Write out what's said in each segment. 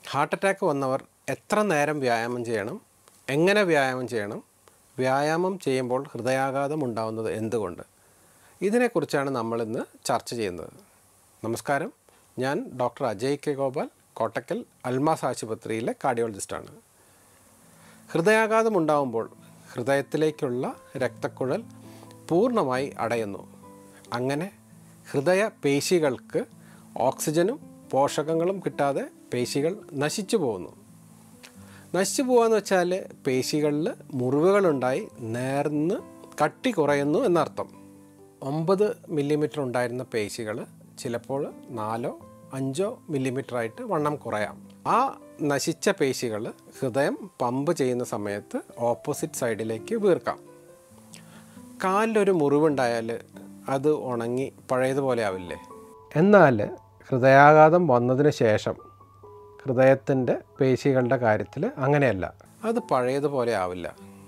heart attack വന്നവർ എത്ര നേരം വ്യായാമം ചെയ്യണം എങ്ങനെ വ്യായാമം ചെയ്യണം വ്യായാമം ചെയ്യുമ്പോൾ ഹൃദയാഘാതം ഉണ്ടാകുന്നത് എന്തുകൊണ്ട് ഇതിനെക്കുറിച്ചാണ് നമ്മളിന്ന് ചർച്ച ചെയ്യുന്നത് നമസ്കാരം ഞാൻ ഡോക്ടർ അജയ് കെ ഗോപാൽ കോട്ടക്കൽ അൽമാസ് ആശുപത്രിയിലെ കാർഡിയോളജിസ്റ്റാണ് ഹൃദയാഘാതം ഉണ്ടാകുമ്പോൾ ഹൃദയത്തിലേക്കുള്ള രക്തക്കുഴൽ പൂർണ്ണമായി അടയുന്നു അങ്ങനെ ഹൃദയ പേശികൾക്ക് ഓക്സിജനും പോഷകങ്ങളും കിട്ടാതെ പേശികൾ നശിച്ചു പോകുന്നു നശിച്ചു പോകാന്ന് വെച്ചാൽ പേശികളിൽ മുറിവുകളുണ്ടായി നേർന്ന് കട്ടി കുറയുന്നു എന്നർത്ഥം ഒമ്പത് മില്ലിമീറ്റർ ഉണ്ടായിരുന്ന പേശികൾ ചിലപ്പോൾ നാലോ അഞ്ചോ മില്ലിമീറ്റർ ആയിട്ട് വണ്ണം കുറയാം ആ നശിച്ച പേശികൾ ഹൃദയം പമ്പ് ചെയ്യുന്ന സമയത്ത് ഓപ്പോസിറ്റ് സൈഡിലേക്ക് വീർക്കാം കാലിലൊരു മുറിവുണ്ടായാൽ അത് ഉണങ്ങി പഴയതുപോലെ ആവില്ലേ എന്നാൽ ഹൃദയാഘാതം വന്നതിന് ശേഷം ഹൃദയത്തിൻ്റെ പേശികളുടെ കാര്യത്തിൽ അങ്ങനെയല്ല അത് പഴയതുപോലെ ആവില്ല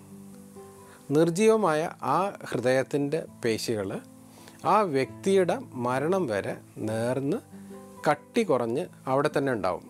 നിർജീവമായ ആ ഹൃദയത്തിൻ്റെ പേശികൾ ആ വ്യക്തിയുടെ മരണം വരെ നേർന്ന് കട്ടി കുറഞ്ഞ് അവിടെ തന്നെ ഉണ്ടാവും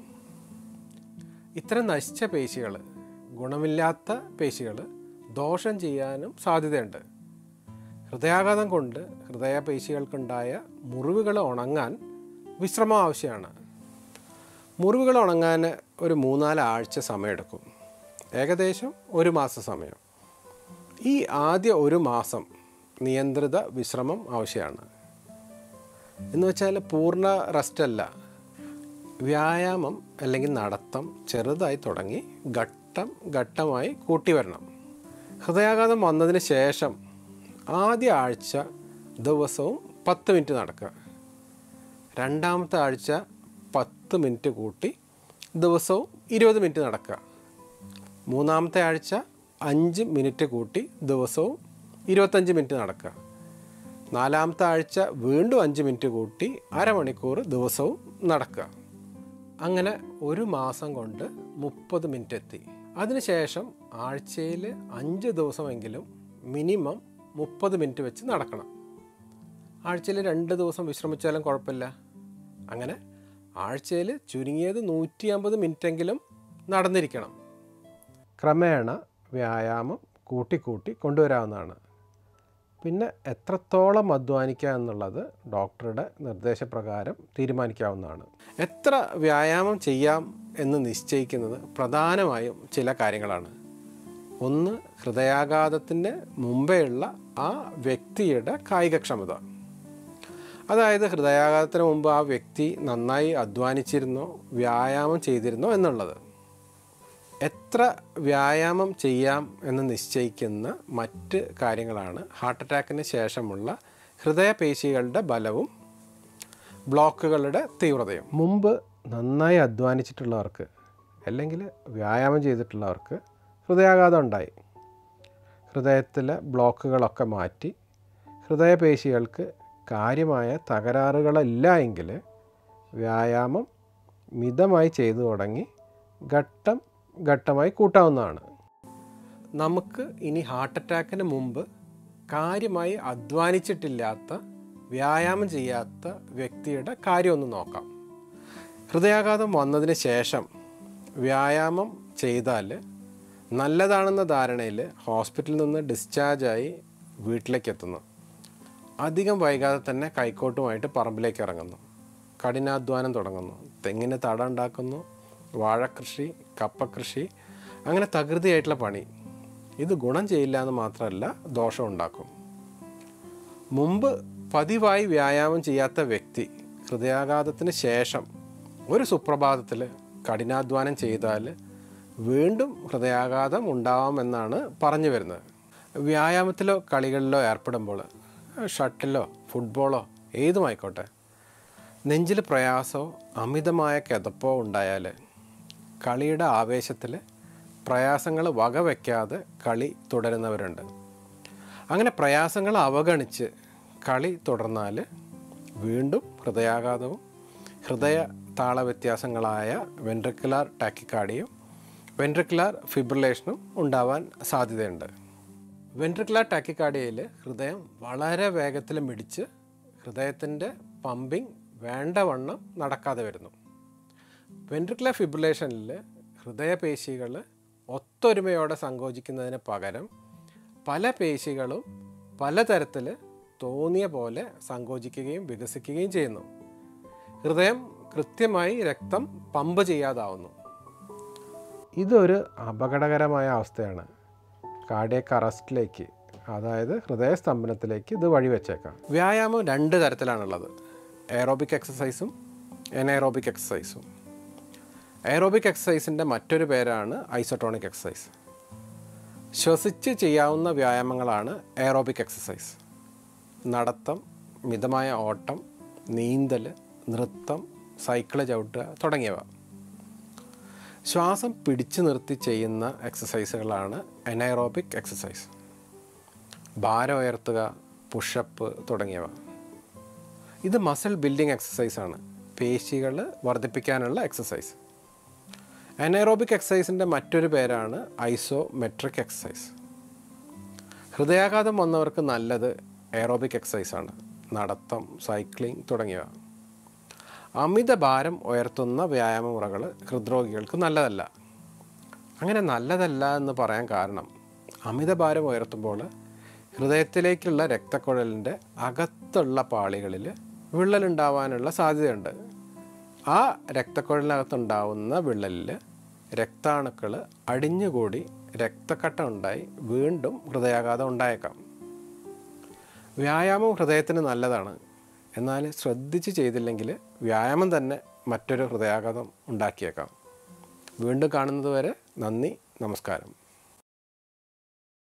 ഇത്തരം നശിച്ച പേശികൾ ഗുണമില്ലാത്ത പേശികൾ ദോഷം ചെയ്യാനും സാധ്യതയുണ്ട് ഹൃദയാഘാതം കൊണ്ട് ഹൃദയപേശികൾക്കുണ്ടായ മുറിവുകൾ ഉണങ്ങാൻ വിശ്രമം ആവശ്യമാണ് മുറിവുകൾ ഉണങ്ങാൻ ഒരു മൂന്നാല് ആഴ്ച സമയമെടുക്കും ഏകദേശം ഒരു മാസം സമയം ഈ ആദ്യ ഒരു മാസം നിയന്ത്രിത വിശ്രമം ആവശ്യമാണ് എന്ന് വെച്ചാൽ പൂർണ്ണ റെസ്റ്റ് അല്ല വ്യായാമം അല്ലെങ്കിൽ നടത്തം ചെറുതായി തുടങ്ങി ഘട്ടം ഘട്ടമായി കൂട്ടി വരണം ഹൃദയാഘാതം വന്നതിന് ശേഷം ആദ്യ ആഴ്ച ദിവസവും പത്ത് മിനിറ്റ് നടക്കുക രണ്ടാമത്തെ ആഴ്ച പത്ത് മിനിറ്റ് കൂട്ടി ദിവസവും ഇരുപത് മിനിറ്റ് നടക്കുക മൂന്നാമത്തെ ആഴ്ച അഞ്ച് മിനിറ്റ് കൂട്ടി ദിവസവും ഇരുപത്തഞ്ച് മിനിറ്റ് നടക്കുക നാലാമത്തെ ആഴ്ച വീണ്ടും അഞ്ച് മിനിറ്റ് കൂട്ടി അരമണിക്കൂർ ദിവസവും നടക്കുക അങ്ങനെ ഒരു മാസം കൊണ്ട് മുപ്പത് മിനിറ്റ് എത്തി അതിനുശേഷം ആഴ്ചയിൽ അഞ്ച് ദിവസമെങ്കിലും മിനിമം മുപ്പത് മിനിറ്റ് വെച്ച് നടക്കണം ആഴ്ചയിൽ രണ്ട് ദിവസം വിശ്രമിച്ചാലും കുഴപ്പമില്ല അങ്ങനെ ആഴ്ചയിൽ ചുരുങ്ങിയത് നൂറ്റി അമ്പത് മിനിറ്റെങ്കിലും നടന്നിരിക്കണം ക്രമേണ വ്യായാമം കൂട്ടിക്കൂട്ടി കൊണ്ടുവരാവുന്നതാണ് പിന്നെ എത്രത്തോളം അധ്വാനിക്കുക എന്നുള്ളത് ഡോക്ടറുടെ നിർദ്ദേശപ്രകാരം തീരുമാനിക്കാവുന്നതാണ് എത്ര വ്യായാമം ചെയ്യാം എന്ന് നിശ്ചയിക്കുന്നത് പ്രധാനമായും ചില കാര്യങ്ങളാണ് ഒന്ന് ഹൃദയാഘാതത്തിന് മുമ്പേയുള്ള ആ വ്യക്തിയുടെ കായികക്ഷമത അതായത് ഹൃദയാഘാതത്തിന് മുമ്പ് ആ വ്യക്തി നന്നായി അധ്വാനിച്ചിരുന്നോ വ്യായാമം ചെയ്തിരുന്നോ എന്നുള്ളത് എത്ര വ്യായാമം ചെയ്യാം എന്ന് നിശ്ചയിക്കുന്ന മറ്റ് കാര്യങ്ങളാണ് ഹാർട്ട് അറ്റാക്കിന് ശേഷമുള്ള ഹൃദയപേശികളുടെ ബലവും ബ്ലോക്കുകളുടെ തീവ്രതയും മുമ്പ് നന്നായി അധ്വാനിച്ചിട്ടുള്ളവർക്ക് അല്ലെങ്കിൽ വ്യായാമം ചെയ്തിട്ടുള്ളവർക്ക് ഹൃദയാഘാതം ഉണ്ടായി ഹൃദയത്തിലെ ബ്ലോക്കുകളൊക്കെ മാറ്റി ഹൃദയപേശികൾക്ക് കാര്യമായ തകരാറുകളില്ല എങ്കിൽ വ്യായാമം മിതമായി ചെയ്തു തുടങ്ങി ഘട്ടം ഘട്ടമായി കൂട്ടാവുന്നതാണ് നമുക്ക് ഇനി ഹാർട്ട് അറ്റാക്കിന് മുമ്പ് കാര്യമായി അധ്വാനിച്ചിട്ടില്ലാത്ത വ്യായാമം ചെയ്യാത്ത വ്യക്തിയുടെ കാര്യം ഒന്ന് നോക്കാം ഹൃദയാഘാതം വന്നതിന് ശേഷം വ്യായാമം ചെയ്താൽ നല്ലതാണെന്ന ധാരണയിൽ ഹോസ്പിറ്റലിൽ നിന്ന് ഡിസ്ചാർജായി വീട്ടിലേക്ക് എത്തുന്നു അധികം വൈകാതെ തന്നെ കൈക്കോട്ടുമായിട്ട് പറമ്പിലേക്ക് ഇറങ്ങുന്നു കഠിനാധ്വാനം തുടങ്ങുന്നു തെങ്ങിന് തട ഉണ്ടാക്കുന്നു വാഴക്കൃഷി കപ്പകൃഷി അങ്ങനെ തകൃതിയായിട്ടുള്ള പണി ഇത് ഗുണം ചെയ്യില്ല എന്ന് മാത്രമല്ല ദോഷം ഉണ്ടാക്കും മുമ്പ് പതിവായി വ്യായാമം ചെയ്യാത്ത വ്യക്തി ഹൃദയാഘാതത്തിന് ശേഷം ഒരു സുപ്രഭാതത്തിൽ കഠിനാധ്വാനം ചെയ്താൽ വീണ്ടും ഹൃദയാഘാതം ഉണ്ടാവാമെന്നാണ് പറഞ്ഞു വരുന്നത് വ്യായാമത്തിലോ കളികളിലോ ഏർപ്പെടുമ്പോൾ ഷട്ടിലോ ഫുട്ബോളോ ഏതുമായിക്കോട്ടെ നെഞ്ചിൽ പ്രയാസമോ അമിതമായ കിതപ്പോ ഉണ്ടായാൽ കളിയുടെ ആവേശത്തിൽ പ്രയാസങ്ങൾ വകവയ്ക്കാതെ കളി തുടരുന്നവരുണ്ട് അങ്ങനെ പ്രയാസങ്ങൾ അവഗണിച്ച് കളി തുടർന്നാൽ വീണ്ടും ഹൃദയാഘാതവും ഹൃദയ താള വ്യത്യാസങ്ങളായ വെൻട്രിക്കുലാർ ടാക്കിക്കാർഡിയും വെൻട്രിക്കുലാർ ഫിബ്രിലേഷനും ഉണ്ടാവാൻ സാധ്യതയുണ്ട് വെൻട്രിക്കുലാർ ടാക്കിക്കാർഡിയയിൽ ഹൃദയം വളരെ വേഗത്തിൽ മിടിച്ച് ഹൃദയത്തിൻ്റെ പമ്പിങ് വേണ്ടവണ്ണം നടക്കാതെ വരുന്നു വെൻട്രിക്കുലർ ഫിബ്രിലേഷനിൽ ഹൃദയപേശികൾ ഒത്തൊരുമയോടെ സങ്കോചിക്കുന്നതിന് പകരം പല പേശികളും പലതരത്തിൽ തോന്നിയ പോലെ സങ്കോചിക്കുകയും വികസിക്കുകയും ചെയ്യുന്നു ഹൃദയം കൃത്യമായി രക്തം പമ്പ് ചെയ്യാതാവുന്നു ഇതൊരു അപകടകരമായ അവസ്ഥയാണ് കാർഡിയക് അറസ്റ്റിലേക്ക് അതായത് ഹൃദയസ്തംഭനത്തിലേക്ക് ഇത് വഴിവെച്ചേക്കാം വ്യായാമം രണ്ട് തരത്തിലാണുള്ളത് എയറോബിക് എക്സസൈസും എനൈറോബിക് എക്സസൈസും എയറോബിക് എക്സസൈസിൻ്റെ മറ്റൊരു പേരാണ് ഐസോട്ടോണിക് എക്സസൈസ് ശ്വസിച്ച് ചെയ്യാവുന്ന വ്യായാമങ്ങളാണ് എയറോബിക് എക്സസൈസ് നടത്തം മിതമായ ഓട്ടം നീന്തൽ നൃത്തം സൈക്കിള് ചവിട്ടുക തുടങ്ങിയവ ശ്വാസം പിടിച്ചു നിർത്തി ചെയ്യുന്ന എക്സസൈസുകളാണ് എനൈറോബിക് എക്സസൈസ് ഭാരം ഉയർത്തുക പുഷപ്പ് തുടങ്ങിയവ ഇത് മസിൽ ബിൽഡിംഗ് എക്സസൈസാണ് പേശികൾ വർദ്ധിപ്പിക്കാനുള്ള എക്സസൈസ് അനൈറോബിക് എക്സസൈസിൻ്റെ മറ്റൊരു പേരാണ് ഐസോമെട്രിക് എക്സസൈസ് ഹൃദയാഘാതം വന്നവർക്ക് നല്ലത് എയറോബിക് എക്സസൈസാണ് നടത്തം സൈക്ലിംഗ് തുടങ്ങിയവ അമിത ഭാരം ഉയർത്തുന്ന വ്യായാമ മുറകൾ ഹൃദ്രോഗികൾക്ക് നല്ലതല്ല അങ്ങനെ നല്ലതല്ല എന്ന് പറയാൻ കാരണം അമിത ഭാരം ഉയർത്തുമ്പോൾ ഹൃദയത്തിലേക്കുള്ള രക്തക്കുഴലിൻ്റെ അകത്തുള്ള പാളികളിൽ വിള്ളലുണ്ടാവാനുള്ള സാധ്യതയുണ്ട് ആ രക്തക്കുഴലിനകത്തുണ്ടാവുന്ന വിള്ളലിൽ രക്താണുക്കൾ അടിഞ്ഞുകൂടി രക്തക്കട്ട ഉണ്ടായി വീണ്ടും ഹൃദയാഘാതം ഉണ്ടായേക്കാം വ്യായാമം ഹൃദയത്തിന് നല്ലതാണ് എന്നാൽ ശ്രദ്ധിച്ച് ചെയ്തില്ലെങ്കിൽ വ്യായാമം തന്നെ മറ്റൊരു ഹൃദയാഘാതം ഉണ്ടാക്കിയേക്കാം വീണ്ടും കാണുന്നത് വരെ നന്ദി നമസ്കാരം